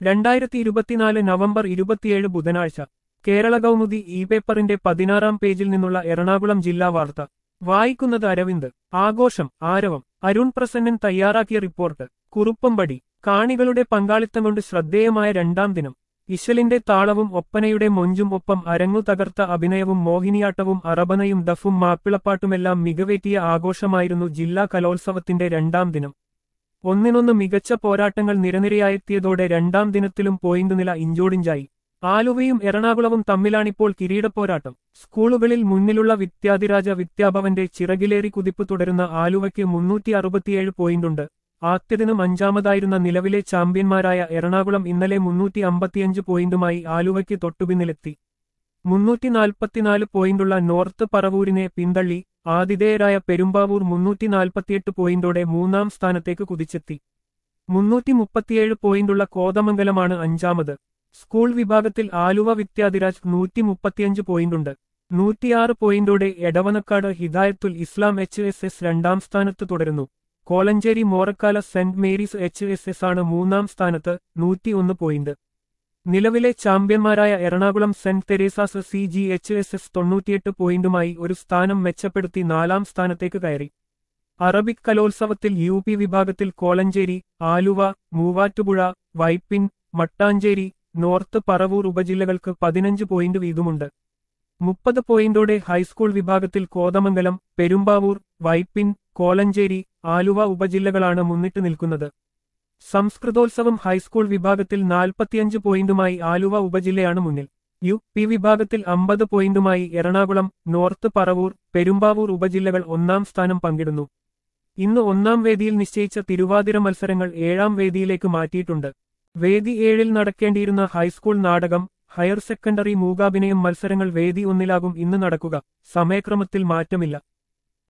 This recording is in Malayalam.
രണ്ടായിരത്തി ഇരുപത്തിനാല് നവംബർ ഇരുപത്തിയേഴ് ബുധനാഴ്ച കേരള കൗമുദി ഇ പേപ്പറിന്റെ പതിനാറാം പേജിൽ നിന്നുള്ള എറണാകുളം ജില്ലാ വാർത്ത വായിക്കുന്നത് അരവിന്ദ് ആഘോഷം ആരവം അരുൺ പ്രസന്നൻ തയ്യാറാക്കിയ റിപ്പോർട്ട് കുറുപ്പമ്പടി കാണികളുടെ പങ്കാളിത്തം കൊണ്ട് ശ്രദ്ധേയമായ രണ്ടാം ദിനം ഇശലിന്റെ താളവും ഒപ്പനയുടെ മൊഞ്ചും ഒപ്പം അരങ്ങു തകർത്ത അഭിനയവും മോഹിനിയാട്ടവും അറബനയും ദഫും മാപ്പിളപ്പാട്ടുമെല്ലാം മികവേറ്റിയ ആഘോഷമായിരുന്നു ജില്ലാ കലോത്സവത്തിന്റെ രണ്ടാം ദിനം ഒന്നിനൊന്ന് മികച്ച പോരാട്ടങ്ങൾ നിരനിരയായെത്തിയതോടെ രണ്ടാം ദിനത്തിലും പോയിന്റ് നില ഇഞ്ചോടിഞ്ചായി ആലുവയും എറണാകുളവും തമ്മിലാണിപ്പോൾ കിരീടപ്പോരാട്ടം സ്കൂളുകളിൽ മുന്നിലുള്ള വിദ്യാധിരാജ വിദ്യാഭവന്റെ ചിറകിലേറി കുതിപ്പ് തുടരുന്ന ആലുവയ്ക്ക് മുന്നൂറ്റി അറുപത്തിയേഴ് പോയിന്റുണ്ട് ആദ്യദിനം അഞ്ചാമതായിരുന്ന നിലവിലെ ചാമ്പ്യന്മാരായ എറണാകുളം ഇന്നലെ മുന്നൂറ്റി അമ്പത്തിയഞ്ച് പോയിന്റുമായി ആലുവയ്ക്ക് തൊട്ടുപിന്നിലെത്തി മുന്നൂറ്റി നാൽപ്പത്തിനാല് പോയിന്റുള്ള നോർത്ത് പറവൂരിനെ പിന്തള്ളി ആതിഥേയരായ പെരുമ്പാവൂർ മുന്നൂറ്റി നാൽപ്പത്തിയെട്ട് പോയിന്റോടെ മൂന്നാം സ്ഥാനത്തേക്ക് കുതിച്ചെത്തി മുന്നൂറ്റി മുപ്പത്തിയേഴ് പോയിന്റുള്ള കോതമംഗലമാണ് അഞ്ചാമത് സ്കൂൾ വിഭാഗത്തിൽ ആലുവ വിദ്യാധിരാജ് നൂറ്റി മുപ്പത്തിയഞ്ച് പോയിന്റുണ്ട് നൂറ്റിയാറ് പോയിന്റോടെ Edavanakkad Hidayathul Islam H S S രണ്ടാം സ്ഥാനത്ത് തുടരുന്നു Kolenchery Morakkala saint Mary's H S S ആണ് മൂന്നാം സ്ഥാനത്ത് നൂറ്റിയൊന്ന് പോയിന്റ് നിലവിലെ ചാമ്പ്യന്മാരായ Ernakulam saint Teresa's C G H S S തൊണ്ണൂറ്റിയെട്ട് പോയിന്റുമായി ഒരു സ്ഥാനം മെച്ചപ്പെടുത്തി നാലാം സ്ഥാനത്തേക്ക് കയറി അറബിക് കലോത്സവത്തിൽ യു പി വിഭാഗത്തിൽ കോലഞ്ചേരി ആലുവ മൂവാറ്റുപുഴ വൈപ്പിൻ മട്ടാഞ്ചേരി നോർത്ത് പറവൂർ ഉപജില്ലകൾക്ക് പതിനഞ്ച് പോയിന്റ് വീതമുണ്ട് മുപ്പത് പോയിന്റോടെ ഹൈസ്കൂൾ വിഭാഗത്തിൽ കോതമംഗലം പെരുമ്പാവൂർ വൈപ്പിൻ കോലഞ്ചേരി ആലുവ ഉപജില്ലകളാണ് മുന്നിട്ട് നിൽക്കുന്നത് സംസ്കൃതോത്സവം ഹൈസ്കൂൾ വിഭാഗത്തിൽ നാൽപ്പത്തിയഞ്ച് പോയിന്റുമായി ആലുവ ഉപജില്ലയാണ് മുന്നിൽ യു പി വിഭാഗത്തിൽ അമ്പത് പോയിന്റുമായി എറണാകുളം നോർത്ത് പറവൂർ പെരുമ്പാവൂർ ഉപജില്ലകൾ ഒന്നാം സ്ഥാനം പങ്കിടുന്നു ഇന്ന് ഒന്നാം വേദിയിൽ നിശ്ചയിച്ച തിരുവാതിര മത്സരങ്ങൾ ഏഴാം വേദിയിലേക്ക് മാറ്റിയിട്ടുണ്ട് വേദി ഏഴിൽ നടക്കേണ്ടിയിരുന്ന ഹൈസ്കൂൾ നാടകം ഹയർ സെക്കൻഡറി മൂകാഭിനയം മത്സരങ്ങൾ വേദി ഒന്നിലാകും ഇന്ന് നടക്കുക സമയക്രമത്തിൽ മാറ്റമില്ല